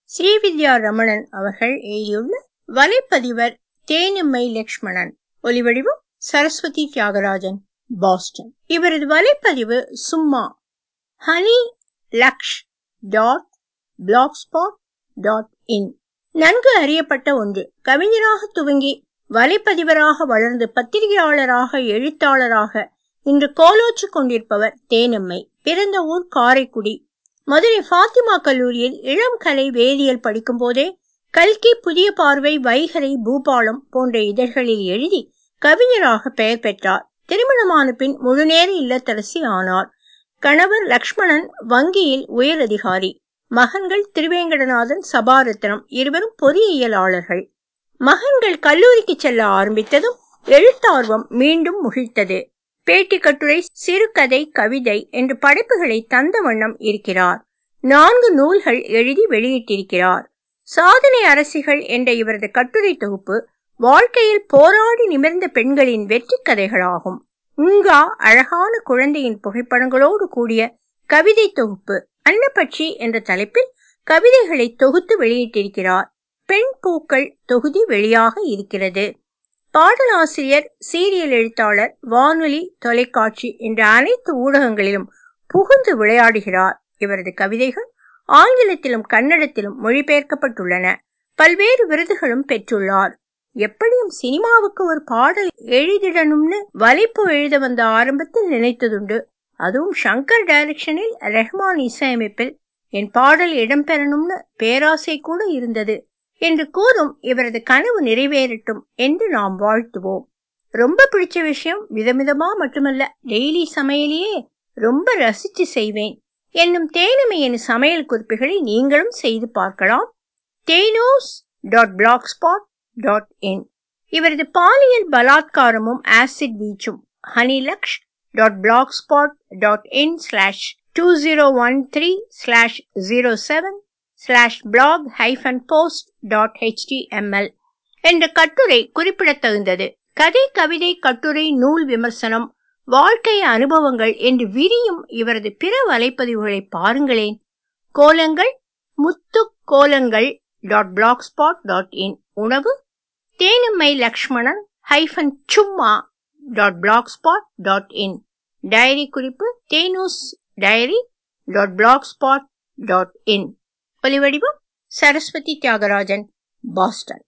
ஸ்ரீவித்யா ரமணன் அவர்கள் எழுதியுள்ள வலைப்பதிவர் தேனிம்மை லக்ஷ்மணன் ஒலிவடிவம் சரஸ்வதி தியாகராஜன் பாஸ்டன் இவரது வலைப்பதிவு சும்மா honey Laksh dot blogspot dot in நன்கு அறியப்பட்ட ஒன்று கவிஞராக துவங்கி வலைப்பதிவராக வளர்ந்து பத்திரிகையாளராக எழுத்தாளராக இன்று கோலோச்சு கொண்டிருப்பவர் தேனம்மை பிறந்த ஊர் காரைக்குடி மதுரை ஃபாத்திமா கல்லூரியில் இளம் கலை வேதியியல் படிக்கும் போதே கல்கி புதிய பார்வை வைகரை பூபாலம் போன்ற இதழ்களில் எழுதி கவிஞராக பெயர் பெற்றார் திருமணமான பின் முழுநேர இல்லத்தரசி ஆனார் கணவர் லக்ஷ்மணன் வங்கியில் உயர் அதிகாரி மகன்கள் திருவேங்கடநாதன் சபாரத்னம் இருவரும் பொறியியலாளர்கள் மகன்கள் கல்லூரிக்கு செல்ல ஆரம்பித்ததும் எழுத்தார்வம் மீண்டும் முகிழ்த்தது பேட்டி கட்டுரை சிறுகதை கவிதை என்று படைப்புகளை தந்த வண்ணம் இருக்கிறார் நான்கு நூல்கள் எழுதி வெளியிட்டிருக்கிறார் சாதனை அரசிகள் என்ற இவரது கட்டுரை தொகுப்பு வாழ்க்கையில் போராடி நிமிர்ந்த பெண்களின் வெற்றி கதைகளாகும் உங்கா அழகான குழந்தையின் புகைப்படங்களோடு கூடிய கவிதை தொகுப்பு அன்னப்பட்சி என்ற தலைப்பில் கவிதைகளை தொகுத்து வெளியிட்டிருக்கிறார் பெண் பூக்கள் தொகுதி வெளியாக இருக்கிறது பாடலாசிரியர் சீரியல் எழுத்தாளர் வானொலி தொலைக்காட்சி என்ற அனைத்து ஊடகங்களிலும் புகுந்து விளையாடுகிறார் இவரது கவிதைகள் ஆங்கிலத்திலும் கன்னடத்திலும் மொழிபெயர்க்கப்பட்டுள்ளன பல்வேறு விருதுகளும் பெற்றுள்ளார் எப்படியும் சினிமாவுக்கு ஒரு பாடல் எழுதிடணும்னு வலைப்பு எழுத வந்த ஆரம்பத்தில் நினைத்ததுண்டு அதுவும் ஷங்கர் டைரக்ஷனில் ரெஹ்மான் இசையமைப்பில் என் பாடல் இடம்பெறணும்னு பேராசை கூட இருந்தது என்று கூறும் இவரது கனவு நிறைவேறட்டும் என்று நாம் வாழ்த்துவோம் ரொம்ப பிடிச்ச விஷயம் விதவிதமா மட்டுமல்ல டெய்லி சமையலையே ரொம்ப ரசிச்சு செய்வேன் என்னும் தேனமையின் சமையல் குறிப்புகளை நீங்களும் செய்து பார்க்கலாம் தேனோஸ் dot blogspot dot in இவரது பாலியல் பலாத்காரமும் ஆசிட் வீச்சும் Honeylaksh dot blogspot dot in slash two zero one three slash zero seven slash blog hyphen post dot HTML என்ற கட்டுரை குறிப்பிடத்தகுந்தது கதை கவிதை கட்டுரை நூல் விமர்சனம் வாழ்க்கை அனுபவங்கள் என்று விரியும் இவரது பிற வலைப்பதிவுகளை பாருங்களேன் கோலங்கள் முத்து கோலங்கள் dot blogspot dot in உணவு தேனம்மை லக்ஷ்மணன் ஹைஃபன் சும்மா dot blogspot dot in diary குறிப்பு தேனூஸ் diary dot blogspot dot in ஒலிவடிவம் சரஸ்வதி தியாகராஜன் பாஸ்டன்